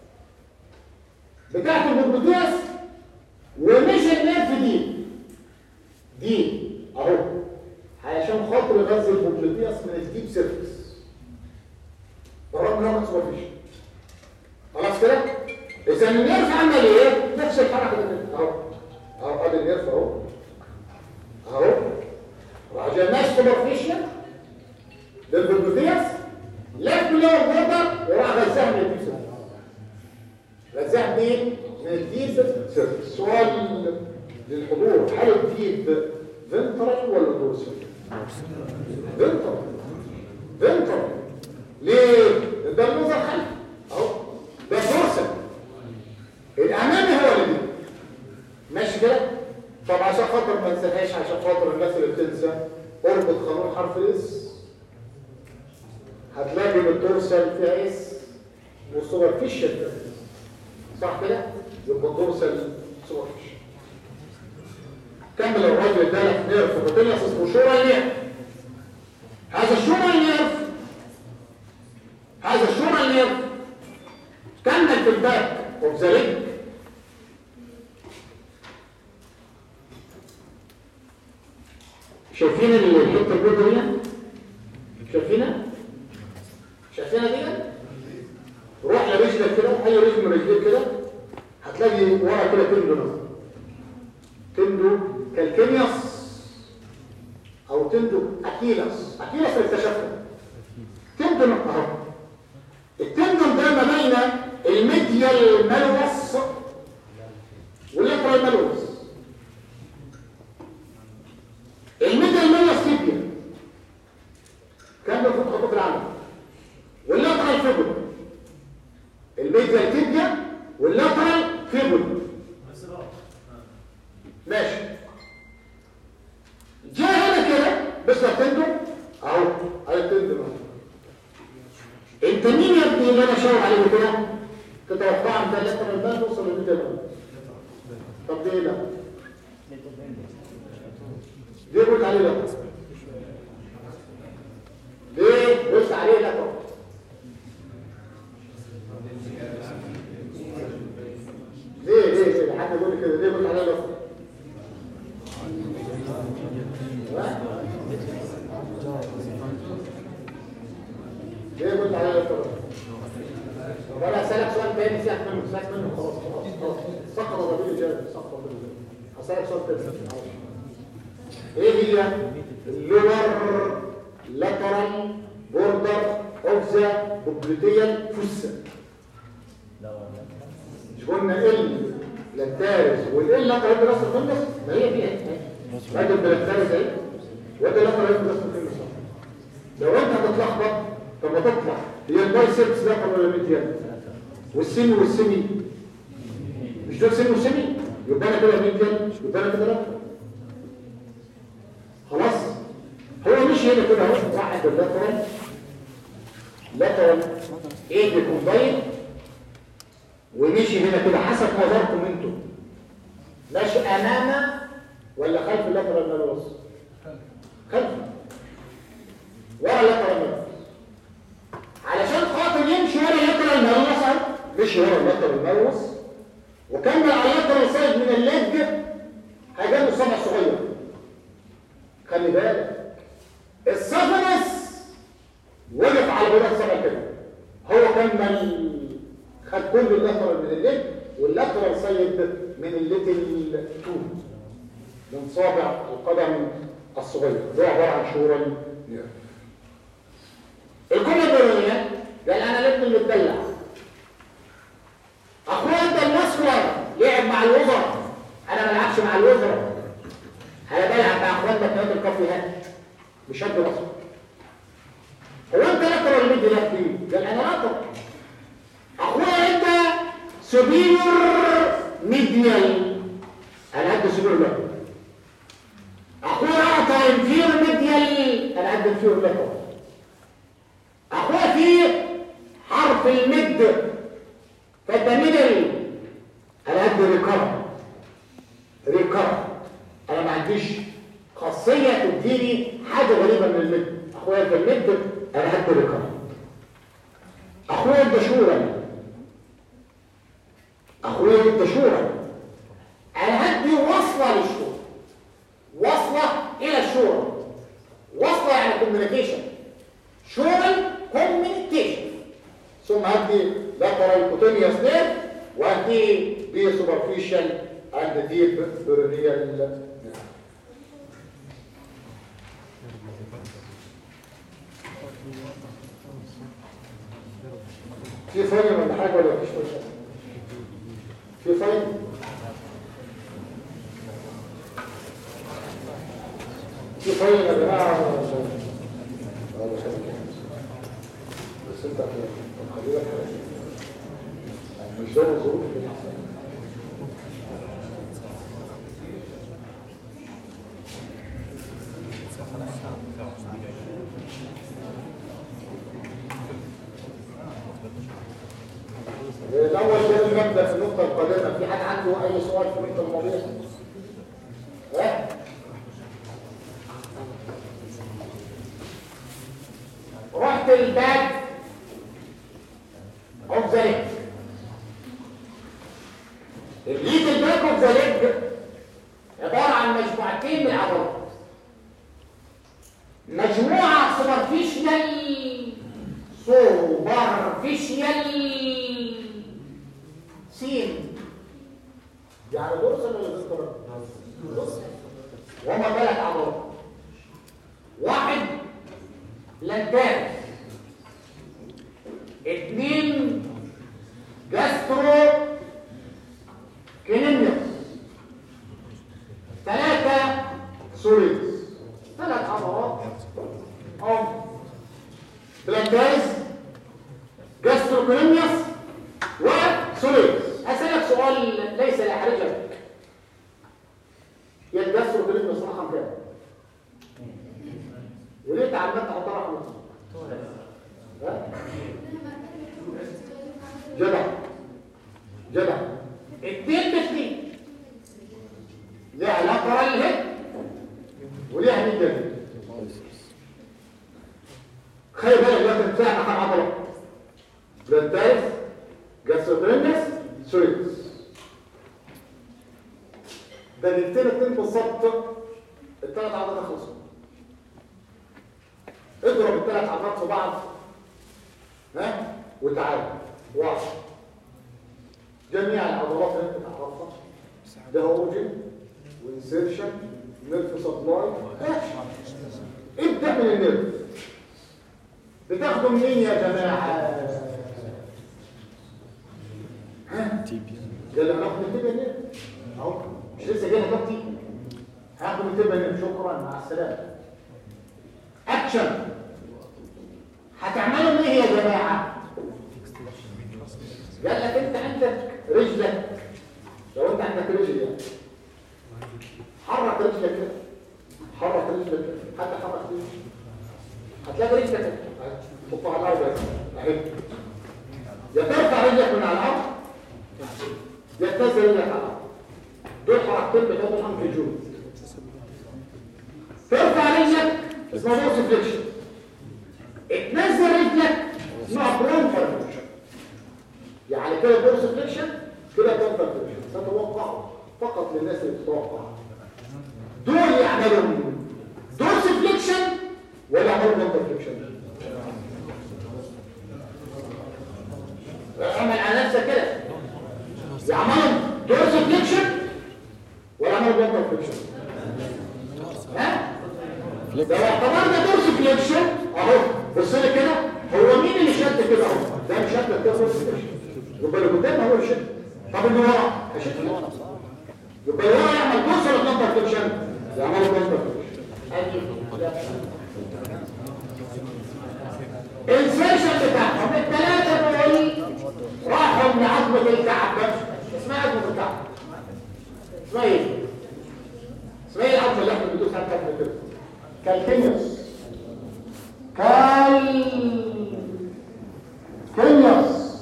بتاعت البوبليتياس ومشي النيرف دي دي اهو علشان خاطر يغذي البوبليتياس من الديب سيرفيس بالرغم ان هو ما سوبرفيشال خلاص كده اذا النيرف عمل ايه نفس الحركه اللي اهو اهو ادي النيرف اهو اهو راح جاي ماشي سوبرفيشال للبلبوتياس لف لور بوردر وراح غزاها من الديب سيرفيس غزاها منين؟ من الديب سيرفيس سؤال للحضور هل الديب فنترال ولا دورسال؟ فنترال فنترال ليه؟ ده المنظر خلفي اهو ده دورسال الامامي هو اللي دي ماشي كده طب عشان خاطر ما انساهاش عشان خاطر الناس اللي بتنسى اربط قانون حرف الاس هتلاقي بالدورسال فيها اس والسوبرفيشال فيها اس صح كده يبقى الدورسال سوبرفيشال كمل الراجل ده لك نيرف بروتينيوس اسمه شورال نيرف هذا الشورال نيرف هذا الشورال نيرف كمل في الباك اوف ذا ليج شايفين الحته البيضاء دي شايفينها شايفينها دي روح لرجلك كده اي رجل من رجليك كده هتلاقي ورا كده تندو نظر تندو كالكينيوس او تندو اكيلس اكيلس اللي اكتشفها تندو اهو التندون ده ما بين الميديال مالوس والليترال مالوس الميديال مالوس تيبيا كان المفروض خطوط في العالم واللاترال فيبول الميديال تيبيا واللاترال فيبول ماشي جاء هنا كده بس التندون اهو اهي التندون اهو انت مين يا ابني اللي انا شاور عليه كده تتوقع انت اللاترال بان توصل للميديال بان طب ليه لا ليه قلت عليه لا ليه قلت عليه لا طب ليه ليه ليه حد يقول لي كده ليه قلت عليه لا طب ها؟ ليه قلت عليه لا طب طب انا هسألك سؤال تاني سيبك منه سيبك منه خلاص خلاص خلاص سقط ضمير الجانب سقط ضمير الجانب هسألك سؤال تاني ايه هي اللور لاترال بوردر اوف ذا بوبليتيال فوسا مش قلنا ال لاتارز والال لاترال براس الفندس ما هي دي ادي البلاتارز اهي وادي لاترال براس الفندس لو انت هتتلخبط طب ما تطلع هي البايسبس لاترال ولا ميديال والسيمي والسيمي مش دول سيمي وسيمي يبقى انا كده ميديال يبقى انا كده لاترال خلاص هو مش هنا كده اهو واحد اللاترال لاترال ايه بيكومباين ومشي هنا كده حسب نظركم انتوا ماشي امام ولا خلف اللاترال مالوس خلف ورا اللاترال مالوس علشان خاطر يمشي ورا اللاترال مالوس اهو مشي ورا اللاترال مالوس وكمل على اللاترال سايد من الليج هيجيب له صبع صغير خلي بالك السفنس وقف على بداية صبع كده هو كمل خد كل اللاترال من الليج واللاترال سايد من الليتل تو من صابع القدم الصغير ده عباره عن شورى نيرف الجمله البرونيه قال انا الابن المدلع اخويا انت المسكر لعب مع الوزراء انا ما العبش مع الوزراء انا بلعب مع اخواننا في نادي الكافيهات مش قد مصر هو انت لاترال ميدي لفت قال انا لاترال اخويا انت سوبيريور ميديال انا قد سوبيريور لاترال اخويا اعطى انفير ميديال انا قد انفير لاترال اخويا في حرف المد فالدمينري انا قد ريكار ريكار انا ما عنديش خاصيه تديني حاجه غريبه من المد اخويا في المد انا قد ريكار اخويا الدشورة اخويا الدشورة انا هدي وصلة للشورى وصلة الى الشورى وصلة يعني كوميونيكيشن شورى كوميونيكيشن ثم هدي لاترال كوتينيوس نيرف وهدي بي سوبرفيشال اند ديب برينيال في فاين ولا حاجه ولا مفيش فاين في فاين في فاين يا جماعه ولا ولا شيء بس انت خلي بالك يعني مش ده الظروف اللي حصلت. الأول كده نبدأ في النقطة القادمة في حد عنده أي سؤال في النقطة الماضية؟ ها؟ رحت الباك اوف ذا ليج الليد الباك اوف ذا ليج عبارة عن مجموعتين من العضلات مجموعة سوبرفيشيال سوبرفيشيال سين يعني دورسال ولا دورسال دورسال وهما ثلاث عضلات واحد لنتان اثنين جاسترو كينيميوس ثلاثة سوليدز ثلاث عضلات هم بلانتايز جاستروكوليميوس وسوليدز هسألك سؤال ليس لحرجك يا الجاستروكوليميوس رقم كام؟ وليه تعمدت تحطها رقم ها؟ جدع جدع اتنين باثنين ليها لاترال هيد وليها ميدل هيد خلي بالك لازم تساعد كم عضله بلانتايز جاستروكوليميوس سويتس ده جبتنا اتنين بالظبط الثلاث عضلات خلصوا اضرب الثلاث عضلات في بعض ها وتعالى واحد جميع العضلات اللي انت تعرفها ده اورجن وانسيرشن نيرف سبلاي ابدا من النيرف بتاخده منين يا جماعه ها تيبيا قال لي هناخد التبن هنا اهو مش لسه جاي دلوقتي هاخد التبن هنا شكرا مع السلامه اكشن هتعملوا ايه يا جماعه قال لك انت عندك رجلك لو انت عندك رجل يعني حرك رجلك كده حرك رجلك كده حتى حرك رجلك هتلاقي رجلك كده حطها على الارض بس اهي يا ترفع رجلك من على الارض يا تنزل رجلك على الارض دول حركتين بتوع في الجود ترفع رجلك اسمها نوس فليكشن تنزل رجلك اسمها برونفر فليكشن يعني كده دورس فليكشن كده برونفر فليكشن ستوقع فقط للناس اللي بتتوقع دول يعملوا دورس فليكشن ولا يعملوا برونفر فليكشن اعمل على نفسك كده يعملوا دورس فليكشن ولا يعملوا برونفر فليكشن ها لو اعتبرنا دورس فليكشن اهو بص لي كده هو مين اللي شد كده اهو ده مش شد كده دورس فليكشن يبقى اللي قدام هو اللي شد طب اللي ورا هيشد اللي ورا يبقى اللي ورا يعمل دورس ولا برونفر فليكشن يعملوا برونفر فليكشن السيشن بتاعهم الثلاثه دول راحوا من عظمه الكعب بس اسمها عظمه الكعب اسمها ايه؟ اسمها ايه العظمه اللي احنا بندوس عليها كده كالكينيوس كال كينيوس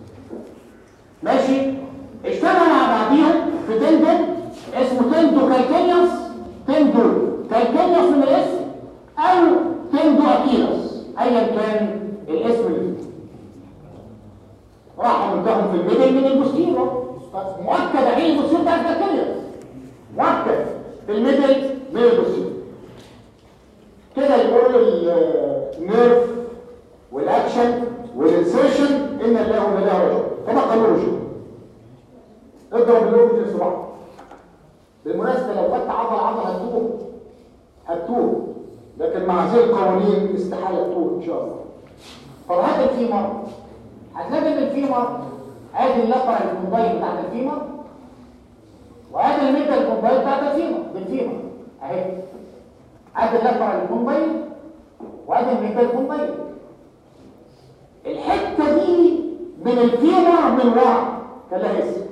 ماشي اشتغلوا مع بعضيهم في تندن اسمه تندو كالكينيوس تندو كالكينيوس من الاسم او تندو اكيلوس ايا كان الاسم اللي فيه راحوا منتهم في الميدل من البوستيرو مؤكد عين البوستيرو بتاع الكالكينيوس مؤكد في الميدل من البوستيرو كده يقول النيرف والاكشن والانسيرشن ان الله ولا رجل فما قالوا رجل اضرب اللوب في صباعك بالمناسبه لو خدت عضله عضله هتوه هتوه لكن مع هذه القوانين استحاله تتوه ان شاء الله طب هات الفيمر هتلاقي ان الفيمر ادي اللقره الكومباين بتاعت الفيمر وادي الميتا الكومباين بتاعت الفيمر بالفيمر اهي ادي اللقره الكومباين وادي الميتا الكومباين الحته دي من الفيمر من ورا كان لها اسم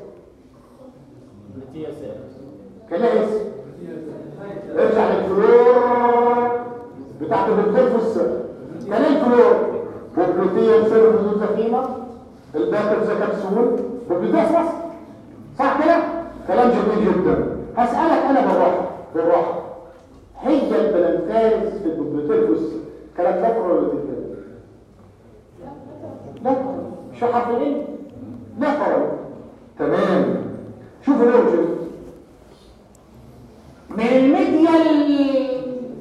كان لها اسم ارجع للفلور بتاعت البتنفس كان الفلور بوبلوتيوم سيرفوس فيما الباكر زي كبسول بوبلوتيوم صح كده كلام جميل جدا هسألك انا بالراحة بالراحة هي البلانتاريس في البوبلوتيوم كانت لاترال ولا تلتال لا مش حرف ايه لاترال تمام شوفوا لوجه من الميديال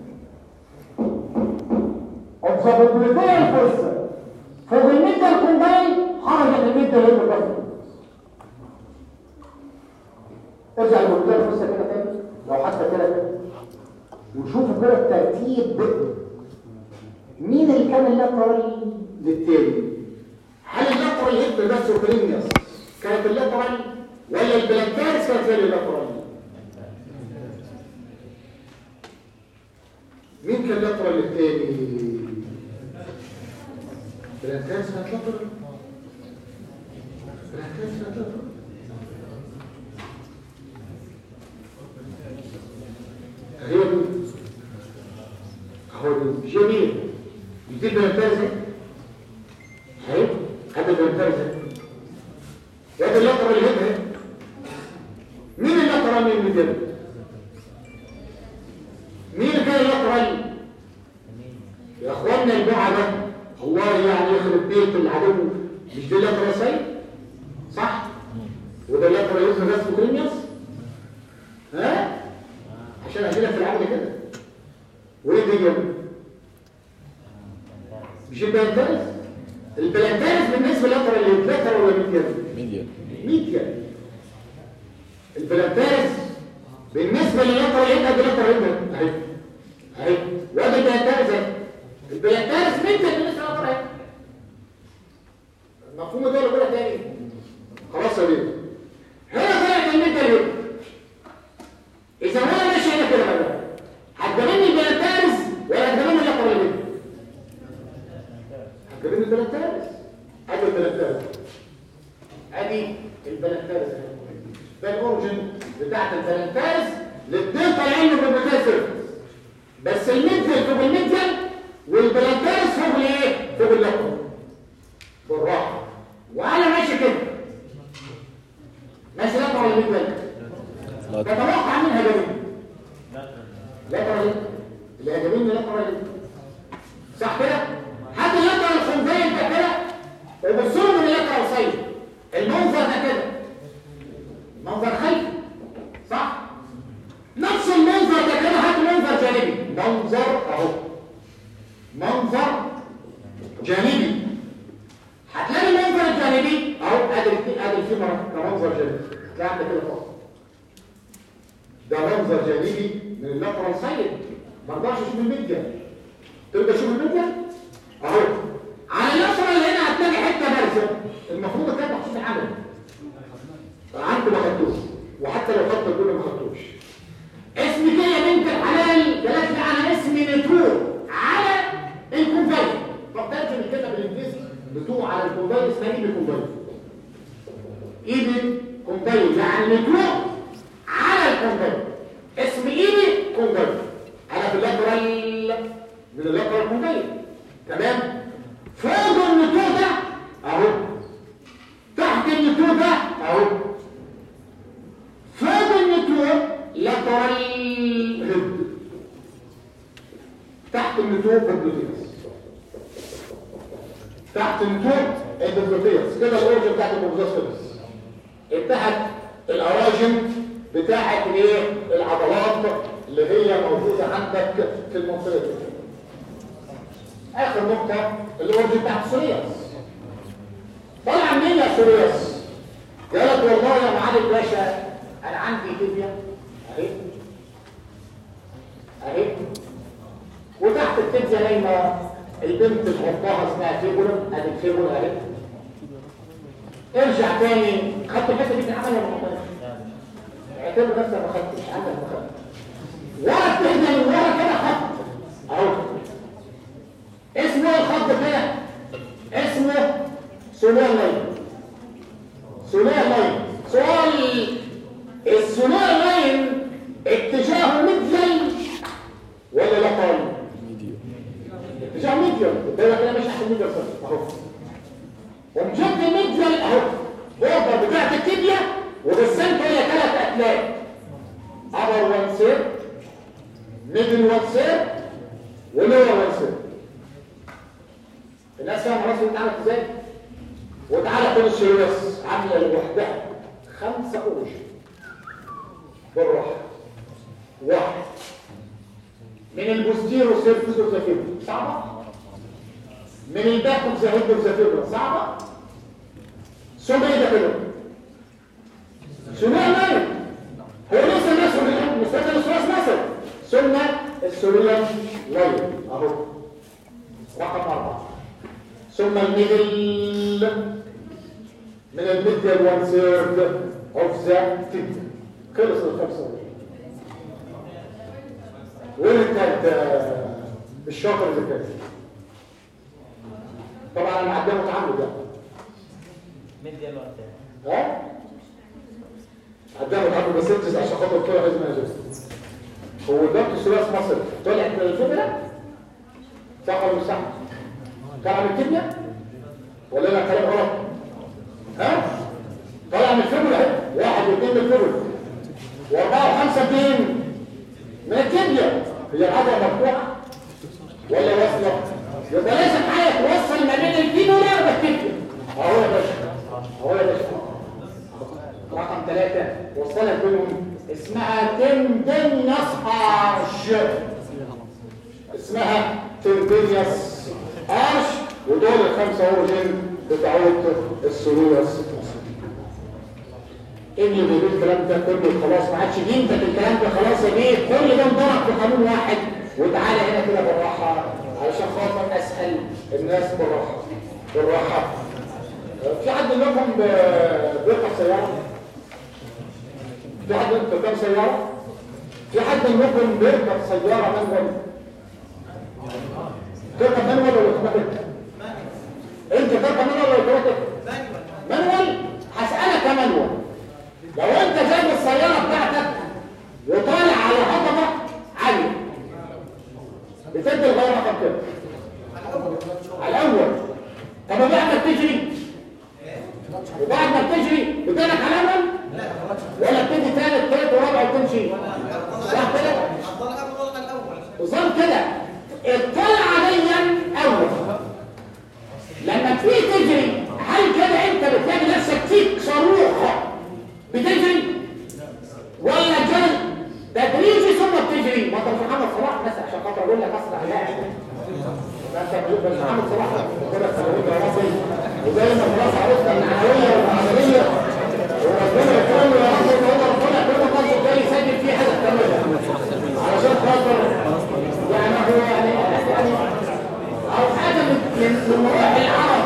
observability الفرصة فوق الميديا الكومباين خرجت الميديا اللي هو الرفض ارجع للميديا الفرصة كده تاني لو حتى كده كده وشوفوا كده الترتيب مين اللي كان اللاترال للتاني هل اللاترال هيد بس وبريميوس كانت اللاترال ولا البلانتاريس كانت زي اللاترال مين كان لاترال للتاني بلانتاريس كانت لاترال بلانتاريس كانت لاترال اهي اهو جميل يدي بلانتاريس اهي هذا بلانتاريس هذا اللاترال اللي هنا مين اللاترال مين اللي هنا مين كان اللاترال يا اخوانا البيعه ده الله يعني يخرب بيت العدو مش ده اللاترال سيد صح وده اللاترال يوزن راس بكرينيوس ها عشان اجيلك في العمل كده وايه دي مش البلانتاريس البلانتاريس بالنسبه للاترال اللي لاترال ولا ميديال ميديا ميديال البلانتاريس بالنسبه للاترال يبقى بلاترال يبقى اهي اهي وادي البلانتاريس اهي البلانتاريس ميديال بالنسبه للاترال اهي المفهوم ده ولا كده تاني خلاص يا بيه كده اذا انا ماشي هنا كده بقى هتجنني البلانتارز ولا هتجنني اللقب اللي بينهم هتجنني البلانتارز ادي البلانتارز ادي البلانتارز ده الاورجن بتاعت البلانتارز الاثنين طالعين من البلانتارز بس الميديال فوق الميديال والبلانتارز فوق الايه فوق اللقب بالراحه وانا ماشي كده ماشي لقب ولا ميديال لا تتوقع منها جميل لا ترى اللي هجمين لا ترى صح كده حد يقدر الخنزير ده كده وبصوا من اللي قصير المنظر ده كده منظر خلفي صح نفس المنظر ده كده هات منظر جانبي منظر اهو منظر جانبي هتلاقي المنظر الجانبي اهو ادي ادي الكاميرا كمنظر جانبي تلاقي عندك كده فوق ده منظر جانبي من اللاترال سايد ما اقدرش اشوف الميديا تقدر تشوف الميديا اهو على اللاترال هنا هتلاقي حته بارزه المفروض كانت محطوط عمل عنده ما خدتوش وحتى لو خدت الجول ما خدتوش اسمي كده يا بنت الحلال جالت لي انا اسمي نتور على الكومبايل طب ترجم الكلمه بالانجليزي بتوع على الكومبايل اسمها ايه بالكومبايل ايدي كومبايل يعني نتور على الكومبايل اسم ايدي كومبايل انا في اللاترال من اللاترال كومبايل تمام فوق النتور ده اهو تحت النتور ده اهو فوق النتور لاترال هيد تحت النتور بالبلوتيس تحت النتور البلوتيس كده الاورجن بتاعت البروزوستومس انتهت الاراجن بتاعت الايه العضلات اللي هي موجوده عندك في المنطقه دي اخر نقطه الاورجن بتاعت السورياس طالع منين يا سورياس قالت والله يا معالي الباشا انا عندي تibia اهي اهي وتحت التibia نايمه البنت تحطها اسمها فيبولا ادي الفيبولا اهي ارجع تاني خدت الحته دي في العمل ولا ما خدتش؟ اعتبر نفسك ما خدتش عندك ما خدتش ورا التبنى من ورا كده خط اهو اسمه ايه الخط كده اسمه سولار لاين سولار لاين سؤال السولار لاين اتجاهه ميديال ولا لا طالب اتجاه ميديال الدايره كده ماشي تحت الميديال صح اهو ومجد الميديال اهو بوردر بتاعت التibia وبالسنتر هي ثلاث اتلاف upper one third middle one third ولور one third الناس فاهمه راسي بتتعمل ازاي وتعالى خد السيروس عامله لوحدها خمسه قروش بالراحه واحد من البوستيرو سيرفيس اوف ذا فيبر صعبه من الباك اوف ذا هيد اوف ذا فيبر صعبه ثم ايه ده كده سمع مالك هو لسه الناس مستقبل الثلاث مثلا ثم السوريان لاين اهو رقم اربعه ثم الميدل من الميدل وان ثيرد اوف ذا تيب خلص الخمسه وين كانت الشاطر اللي كان طبعا انا معديه متعمد يعني مدي الوقت ها قدام الحرب بس انت عشان خاطر طلع لازم اجازه هو الضغط الثلاث مصر طلع من الفبرة صح ولا مش صح طلع من الكيمياء ولا انا كلام غلط ها طلع من الفبرة اهي واحد واثنين من الفبرة واربعة وخمسة اثنين من الكيمياء هي العضلة مفتوحة ولا واصلة يبقى لازم حاجة توصل ما بين الفيبولا والكيمياء اهو يا باشا اهو يا باشا رقم ثلاثة وصلت بينهم اسمها تندنيوس ارش اسمها تندنيوس ارش ودول الخمسة اورجن بتاعت السلويوس ايه اللي بيقول الكلام ده كله خلاص ما عادش جيمتك الكلام ده خلاص يا بيه كل ده انضرب في قانون واحد وتعالى هنا كده بالراحة علشان خاطر اسأل الناس بالراحة بالراحة في حد منكم بيركب سيارة؟ في حد منكم كام سيارة؟ في حد منكم بيركب سيارة مانوال؟ تركب مانوال ولا اوتوماتيك؟ انت تركب مانوال ولا اوتوماتيك؟ مانوال هسألك يا مانوال لو انت جايب السيارة بتاعتك وطالع على هضبة عالية بتدي الغير رقم كده على الأول طب بعد ما بتجري وبعد ما بتجري بتالك على الأول ولا بتدي تالت تالت ورابع وتمشي صح كده وصل كده الطلعة دي أول لما بتيجي تجري هل كده انت بتلاقي نفسك فيك صاروخ بتجري ولا جري تدريجي ثم بتجري ما انت مش محمد صلاح بس عشان خاطر اقول لك اسرع لاعب ده انت مش محمد صلاح كده سلامين يا ربي وزي ما خلاص عرفنا المعنويه والمعنويه وربنا يكرمه يا رب وهو ربنا كل قصده جاي يسجل فيه حاجه كامله علشان خاطر يعني هو يعني يعني او حاجه من من من روح العرب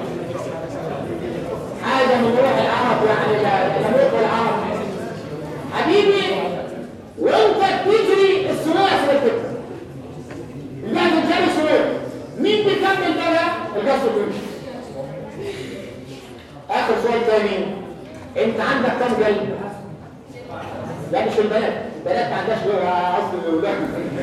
حاجه من روح العرب يعني لموت العرب حبيبي وانت بتجري الثلاث ركبت بعد الجري الثلاث مين بيكمل بقى الجسر بيمشي اخر سؤال تاني انت عندك كم قلب لا مش البنات البنات ما عندهاش غير اصل الاولاد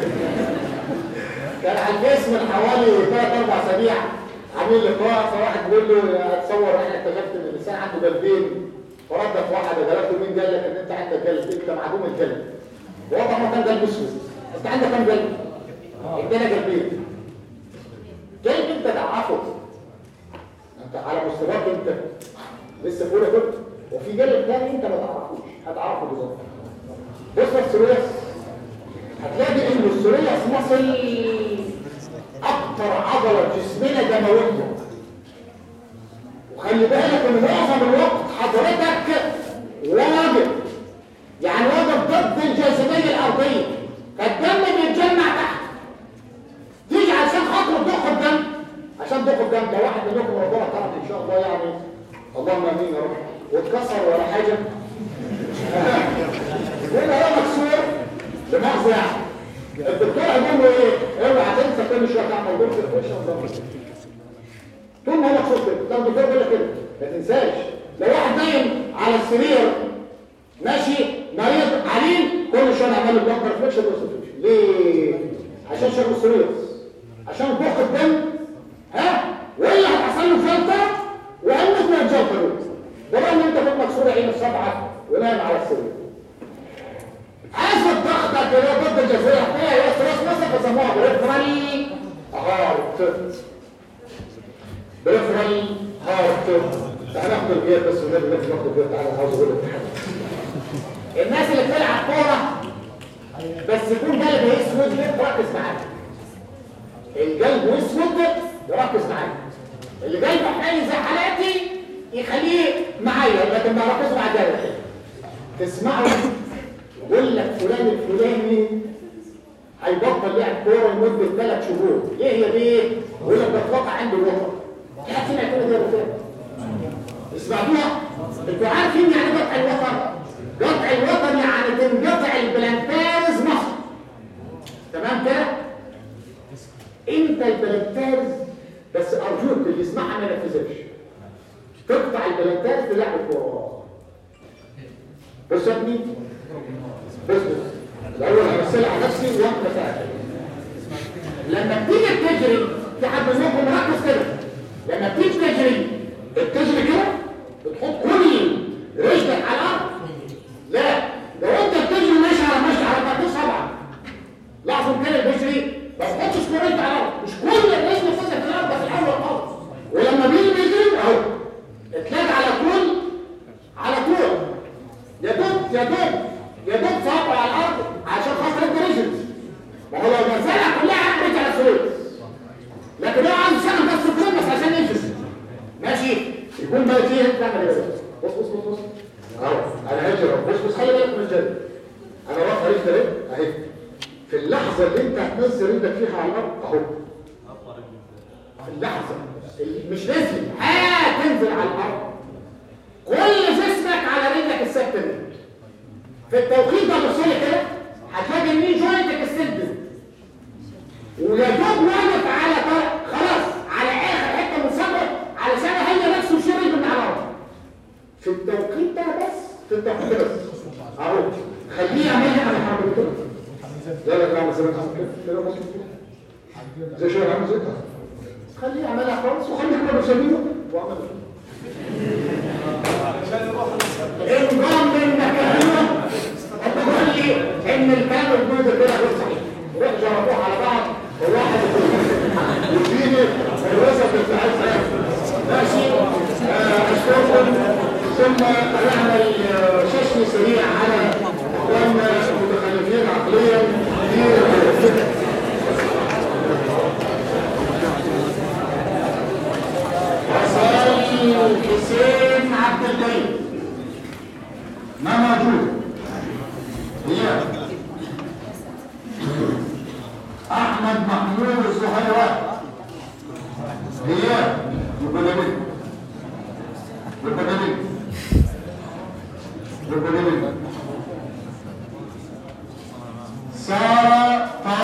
كان على الفيس من حوالي ثلاث اربع اسابيع عامل لقاء فواحد بيقول له اتصور احنا اكتشفت ان الانسان عنده قلبين فردك واحد جلبته مين قال لك ان انت عندك قلب انت معدوم القلب وضع ما كان قلب اسود انت عندك كام قلب؟ ادانا قلبين كيف انت تعرفه؟ انت على مستواك انت لسه فوق كده وفي قلب تاني انت ما تعرفوش هتعرفه بالظبط بص الثلاث هتلاقي ان الثلاث مصل اكتر عضله جسمنا دمويه وخلي بالك ان معظم الوقت حضرتك واقف يعني واقف ضد الجاذبيه الارضيه فالدم بيتجمع تحت تيجي عشان خاطر تضخ الدم عشان تضخ الدم ده واحد منكم ربنا كرم ان شاء الله يعني اللهم امين يا رب واتكسر ولا حاجه يقول هو مكسور لمؤاخذه يعني الدكتور هيقول له ايه؟ اوعى تنسى كل شويه تعمل دور في الفرشه طول ما هو مكسور كده ده الدكتور بيقول لك كده ما تنساش لو واحد نايم على السرير ماشي مريض عليل كل شويه نعمل له بلوك ريفليكشن ليه؟ عشان شرب السرير عشان ضخ الدم ها ولا هتحصل له جلطه وعندك من الجلطه دي برغم ان انت كنت مكسور عين السبعه ونايم على السرير حاسب ضغطك اللي هو ضد الجزيره هي هي ثلاث مصر بيسموها بريفرال هارت بريفرال هارت تعالى ناخد الجير بس ونبي ناخد ناخد الجير تعالى عاوز اقول لك حاجه الناس اللي بتلعب كوره بس يكون قلبه اسود ركز معايا القلب اسود ركز معايا اللي قلبه حالي زي حالاتي يخليه معايا لكن ما ركزوا مع الجلد تسمعوا يقول لك فلان الفلاني هيبطل لعب كوره لمده ثلاث شهور ايه هي دي؟ يقول لك بتوقع عنده الوتر حد سمع كده ده ولا اسمعوها انتوا عارفين يعني قطع الوتر قطع الوتر يعني تنقطع البلانتارز مصر تمام كده انت البلانتارز بس ارجوك اللي يسمعها ما ينفذش تقطع البلانتارز في لعب الكوره بص يا ابني بص بص الاول همثل على نفسي واحده ساعه لما بتيجي تجري في حد منكم مركز كده لما بتيجي تجري بتجري كده بتحط كل رجلك على الارض لا لو انت بتجري ماشي على ماشي على ما طبعا لاحظوا كده بيجري ما تحطش كل رجل على الارض مش كل الرجل بتنزل في الارض في الاول خالص ولما بيجي بيجري اهو اتلاقي على طول على طول يا دوب يا دوب يا دوب صابع على الارض عشان خاطر انت رجل ما هو لو نزلها كلها رجع السويس لكن هو عايز يشتغل بس في بس عشان ينجز ماشي يكون بقى فيه تعمل ايه بص بص بص بص اهو انا هجرب بص بص خلي بالك من الجد انا رافع رجلي اهي اهي في اللحظه اللي انت هتنزل رجلك فيها على الارض اهو في اللحظه اللي مش نزل هتنزل على الارض كل جسمك على رجلك الثابته دي في التوقيت ده بص لي كده هتلاقي الني جوينت اكستندد ويا دوب واقف على طرف خلاص على اخر حته من صدره علشان هي نفسه شرب من على الارض في التوقيت ده بس في التوقيت ده بس اهو خليه يعملها انا هعمل كده لا لا لا مثلا كده كده ممكن كده زي شويه عامل زي كده خليه يعملها خالص وخليه كده مسمينه واعمل انضم من مكانه هتقول لي ان الكلام الجديد كده غير صحيح روح جربوه على بعض وواحد يديني الوسط بتاعتها ماشي آه، اشكركم ثم نعمل آه، ششن سريع على اخواننا المتخلفين عقليا في وصالي حسين عبد الكريم ما موجود هي احمد محمود الزهيرات هي البدني البدني البدني سارة